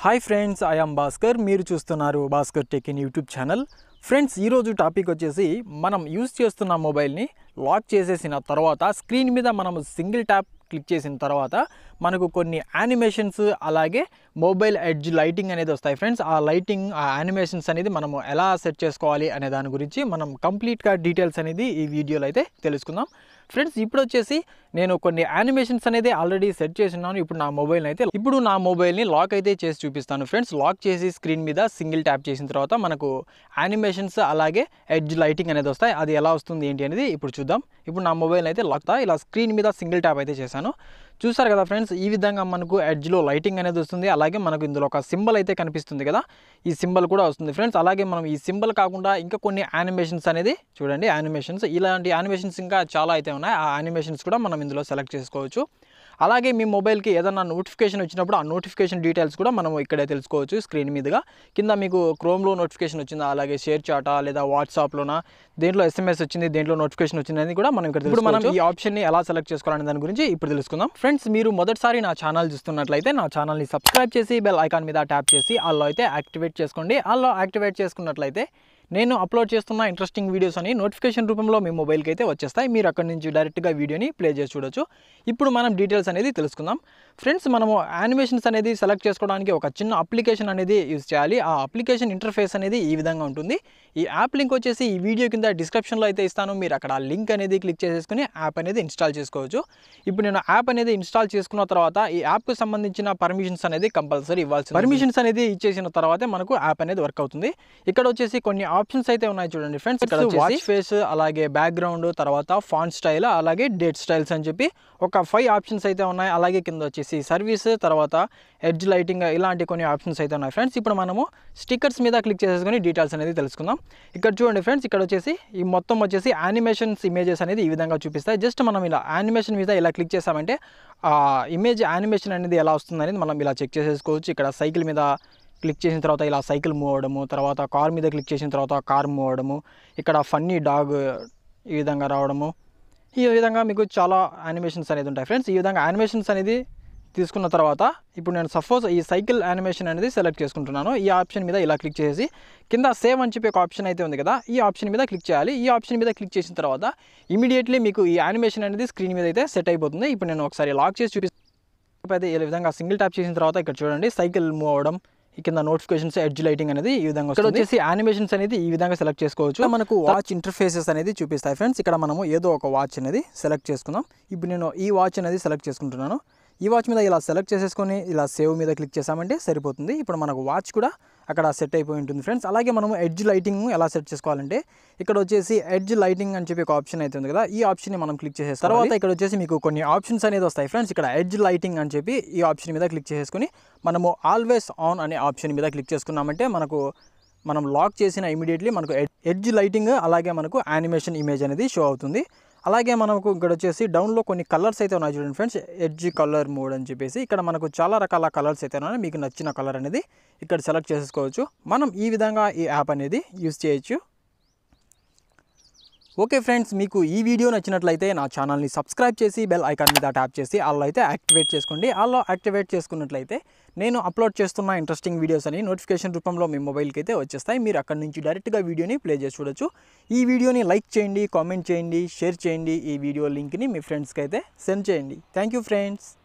hi friends I'm Bhaskar మీరు చూస్తున్నారు Bhaskar tech in YouTube channel friends ఈరోజు టాపిక్ వచ్చేసి మనం యూస్ చేస్తున్న మొబైల్ని లాక్ చేసేసిన తర్వాత స్క్రీన్ మీద మనం సింగిల్ ట్యాప్ క్లిక్ చేసిన తర్వాత మనకు కొన్ని యానిమేషన్స్ అలాగే మొబైల్ ఎడ్జ్ లైటింగ్ అనేది వస్తాయి ఫ్రెండ్స్ ఆ లైటింగ్ ఆ యానిమేషన్స్ అనేది మనము ఎలా సెట్ చేసుకోవాలి అనే దాని గురించి మనం కంప్లీట్గా డీటెయిల్స్ అనేది ఈ వీడియోలో అయితే తెలుసుకుందాం ఫ్రెండ్స్ ఇప్పుడు వచ్చేసి నేను కొన్ని యానిమేషన్స్ అనేది ఆల్రెడీ సెట్ చేస్తున్నాను ఇప్పుడు నా మొబైల్ అయితే ఇప్పుడు నా మొబైల్ని లాక్ అయితే చేసి చూపిస్తాను ఫ్రెండ్స్ లాక్ చేసి స్క్రీన్ మీద సింగిల్ ట్యాప్ చేసిన తర్వాత మనకు యానిమేషన్స్ అలాగే ఎడ్జ్ లైటింగ్ అనేది వస్తాయి అది ఎలా వస్తుంది ఏంటి అనేది ఇప్పుడు చూద్దాం ఇప్పుడు నా మొబైల్ అయితే లాక్ ఇలా స్క్రీన్ మీద సింగిల్ ట్యాప్ అయితే చేశాను చూసారు కదా ఫ్రెండ్స్ ఈ విధంగా మనకు ఎడ్జ్లో లైటింగ్ అనేది వస్తుంది అలాగే మనకు ఇందులో ఒక సింబల్ అయితే కనిపిస్తుంది కదా ఈ సింబల్ కూడా వస్తుంది ఫ్రెండ్స్ అలాగే మనం ఈ సింబల్ కాకుండా ఇంకా కొన్ని యానిమేషన్స్ అనేది చూడండి యానిమేషన్స్ ఇలాంటి యానిమేషన్స్ ఇంకా చాలా అయితే ఉన్నాయి ఆ యానిమేషన్స్ కూడా మనం ఇందులో సెలెక్ట్ చేసుకోవచ్చు అలాగే మీ మొబైల్కి ఏదైనా నోటిఫికేషన్ వచ్చినప్పుడు ఆ నోటిఫికేషన్ డీటెయిల్స్ కూడా మనం ఇక్కడే తెలుసుకోవచ్చు స్క్రీన్ మీదుగా కింద మీకు క్రోమ్లో నోటిఫికేషన్ వచ్చిందా అలాగే షేర్ చాటా లేదా వాట్సాప్లోనా దేంట్లో ఎస్ఎంఎస్ వచ్చింది దేంట్లో నోటిఫికేషన్ వచ్చింది అనేది కూడా మనం ఇక్కడ ఇప్పుడు మనం ఈ ఆప్షన్ని ఎలా సెలెక్ట్ చేసుకోవాలనే దాని గురించి ఇప్పుడు తెలుసుకుందాం ఫ్రెండ్స్ మీరు మొదటిసారి నా ఛానల్ చూస్తున్నట్లయితే నా ఛానల్ని సబ్స్క్రైబ్ చేసి బెల్ ఐకాన్ మీద ట్యాప్ చేసి అల్లో అయితే యాక్టివేట్ చేసుకోండి అల్లో యాక్టివేట్ చేసుకున్నట్లయితే నేను అప్లోడ్ చేస్తున్న ఇంట్రెస్టింగ్ వీడియోస్ అని నోటిఫికేషన్ రూపంలో మీ మొబైల్కి అయితే వచ్చేస్తాయి మీరు అక్కడి నుంచి డైరెక్ట్గా వీడియోని ప్లే చేసి చూడొచ్చు ఇప్పుడు మనం డీటెయిల్స్ అనేది తెలుసుకుందాం ఫ్రెండ్స్ మనము యానిమేషన్స్ అనేది సెలెక్ట్ చేసుకోవడానికి ఒక చిన్న అప్లికేషన్ అనేది యూజ్ చేయాలి ఆ అప్లికేషన్ ఇంటర్ఫేస్ అనేది ఈ విధంగా ఉంటుంది ఈ యాప్ లింక్ వచ్చేసి ఈ వీడియో కింద డిస్క్రిప్షన్లో అయితే ఇస్తాను మీరు అక్కడ లింక్ అనేది క్లిక్ చేసేసుకుని యాప్ అనేది ఇన్స్టాల్ చేసుకోవచ్చు ఇప్పుడు నేను యాప్ అనేది ఇన్స్టాల్ చేసుకున్న తర్వాత ఈ యాప్కి సంబంధించిన పర్మిషన్స్ అనేది కంపల్సరీ ఇవ్వాల్సి పర్మిషన్స్ అనేది ఇచ్చేసిన తర్వాతే మనకు యాప్ అనేది వర్క్ అవుతుంది ఇక్కడ వచ్చేసి కొన్ని ఆప్షన్స్ అయితే ఉన్నాయి చూడండి ఫ్రెండ్స్ ఇక్కడ వాచ్ ఫేస్ అలాగే బ్యాక్గ్రౌండ్ తర్వాత ఫాంట్ స్టైల్ అలాగే డేట్ స్టైల్స్ అని చెప్పి ఒక ఫైవ్ ఆప్షన్స్ అయితే ఉన్నాయి అలాగే కింద వచ్చేసి సర్వీస్ తర్వాత ఎడ్జ్ లైటింగ్ ఇలాంటి కొన్ని ఆప్షన్స్ అయితే ఉన్నాయి ఫ్రెండ్స్ ఇప్పుడు మనము స్టిక్కర్స్ మీద క్లిక్ చేసేసుకొని డీటెయిల్స్ అనేది తెలుసుకుందాం ఇక్కడ చూడండి ఫ్రెండ్స్ ఇక్కడ వచ్చేసి ఈ మొత్తం వచ్చేసి యానిమేషన్స్ ఇమేజెస్ అనేది ఈ విధంగా చూపిస్తాయి జస్ట్ మనం ఇలా యానిమేషన్ మీద ఇలా క్లిక్ చేసామంటే ఆ ఇమేజ్ యానిమేషన్ అనేది ఎలా వస్తుంది అనేది మనం ఇలా చెక్ చేసేసుకోవచ్చు ఇక్కడ సైకిల్ మీద క్లిక్ చేసిన తర్వాత ఇలా సైకిల్ మూవ్ అవ్వడము తర్వాత కార్ మీద క్లిక్ చేసిన తర్వాత కార్ మూవ్ అవ్వడము ఇక్కడ ఫన్నీ డాగ్ ఈ విధంగా రావడము ఈ విధంగా మీకు చాలా యానిమేషన్స్ అనేది ఉంటాయి ఫ్రెండ్స్ ఈ విధంగా యానిమేషన్స్ అనేది తీసుకున్న తర్వాత ఇప్పుడు నేను సపోజ్ ఈ సైకిల్ యానిమేషన్ అనేది సెలెక్ట్ చేసుకుంటున్నాను ఈ ఆప్షన్ మీద ఇలా క్లిక్ చేసి కింద సేవ్ అని చెప్పి ఒక ఆప్షన్ అయితే ఉంది కదా ఈ ఆప్షన్ మీద క్లిక్ చేయాలి ఈ ఆప్షన్ మీద క్లిక్ చేసిన తర్వాత ఇమీడియట్లీ మీకు ఈ యానిమేషన్ అనేది స్క్రీన్ మీద అయితే సెట్ అయిపోతుంది ఇప్పుడు నేను ఒకసారి లాక్ చేసి చూపిస్తాను అయితే ఈ విధంగా సింగిల్ ట్యాప్ చేసిన తర్వాత ఇక్కడ చూడండి సైకిల్ మూవ్ అవ్వడం ఈ కింద నోటిఫికేషన్స్ ఎడ్జ్ లైటింగ్ అనేది ఈ విధంగా ఇక్కడ వచ్చేసి యానిమేషన్స్ అనేది ఈ విధంగా సెలెక్ట్ చేసుకోవచ్చు మనకు వాచ్ ఇంటర్ఫేసెస్ అనేది చూపిస్తాయి ఫ్రెండ్స్ ఇక్కడ మనము ఏదో ఒక వాచ్ అనేది సెలెక్ట్ చేసుకుందాం ఇప్పుడు నేను ఈ వాచ్ అనేది సెలెక్ట్ చేసుకుంటున్నాను ఈ వాచ్ మీద ఇలా సెలెక్ట్ చేసేసుకొని ఇలా సేవ్ మీద క్లిక్ చేసామంటే సరిపోతుంది ఇప్పుడు మనకు వాచ్ కూడా అక్కడ సెట్ అయిపోయి ఉంటుంది ఫ్రెండ్స్ అలాగే మనము ఎడ్జ్ లైటింగ్ ఎలా సెట్ చేసుకోవాలంటే ఇక్కడ వచ్చేసి ఎడ్జ్ లైటింగ్ అని చెప్పి ఒక ఆప్షన్ అయితే ఉంది కదా ఈ ఆప్షన్ని మనం క్లిక్ చేసేస్తాం తర్వాత ఇక్కడ వచ్చేసి మీకు కొన్ని ఆప్షన్స్ అనేది వస్తాయి ఫ్రెండ్స్ ఇక్కడ ఎడ్జ్ లైటింగ్ అని చెప్పి ఈ ఆప్షన్ మీద క్లిక్ చేసుకొని మనము ఆల్వేస్ ఆన్ అనే ఆప్షన్ మీద క్లిక్ చేసుకున్నామంటే మనకు మనం లాక్ చేసిన ఇమీడియట్లీ మనకు ఎడ్జ్ లైటింగ్ అలాగే మనకు యానిమేషన్ ఇమేజ్ అనేది షో అవుతుంది అలాగే మనకు ఇక్కడ వచ్చేసి డౌన్లో కొన్ని కలర్స్ అయితే ఉన్నాయి చూడండి ఫ్రెండ్స్ ఎడ్జ్ కలర్ మోడ్ అని చెప్పేసి ఇక్కడ మనకు చాలా రకాల కలర్స్ అయితే ఉన్నాయి మీకు నచ్చిన కలర్ అనేది ఇక్కడ సెలెక్ట్ చేసుకోవచ్చు మనం ఈ విధంగా ఈ యాప్ అనేది యూస్ చేయొచ్చు ఓకే ఫ్రెండ్స్ మీకు ఈ వీడియో నచ్చినట్లయితే నా ఛానల్ని సబ్స్క్రైబ్ చేసి బెల్ ఐకాన్ మీద ట్యాప్ చేసి అలా అయితే యాక్టివేట్ చేసుకోండి అలా యాక్టివేట్ చేసుకున్నట్లయితే నేను అప్లోడ్ చేస్తున్న ఇంట్రెస్టింగ్ వీడియోస్ అని నోటిఫికేషన్ రూపంలో మీ మొబైల్కి అయితే వచ్చేస్తాయి మీరు అక్కడి నుంచి డైరెక్ట్గా వీడియోని ప్లే చేసి చూడొచ్చు ఈ వీడియోని లైక్ చేయండి కామెంట్ చేయండి షేర్ చేయండి ఈ వీడియో లింక్ని మీ ఫ్రెండ్స్కి అయితే సెండ్ చేయండి థ్యాంక్ యూ ఫ్రెండ్స్